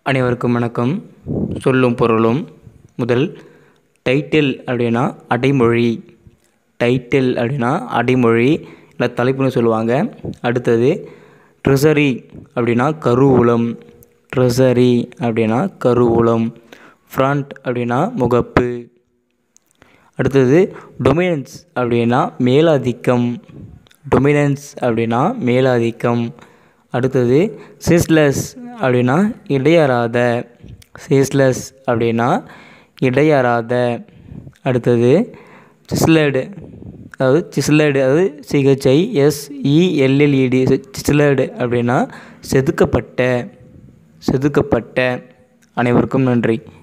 அனைவருக்கும் வணக்கம் சொல்லும் பொருளும் முதல் டைட்டில் அப்படின்னா அடைமொழி டைட்டில் அப்படின்னா அடைமொழி இல்லை தலைப்புன்னு சொல்லுவாங்க அடுத்தது ட்ரெஸரி அப்படின்னா கருவூலம் ட்ரெஸரி அப்படின்னா கருவூலம் ஃப்ரண்ட் அப்படின்னா முகப்பு அடுத்தது டொமினன்ஸ் அப்படின்னா மேலாதிக்கம் டொமினன்ஸ் அப்படின்னா மேலாதிக்கம் அடுத்தது சிஸ்லெஸ் அப்படின்னா இடையறாத சிஸ்லெஸ் அப்படின்னா இடையறாத அடுத்தது சிஸ்லடு அதாவது சிஸ்லடு அதாவது சிஹெச்ஐ எஸ்இஎல்எல்இடி சிஸ்லடு அப்படின்னா செதுக்கப்பட்ட செதுக்கப்பட்ட அனைவருக்கும் நன்றி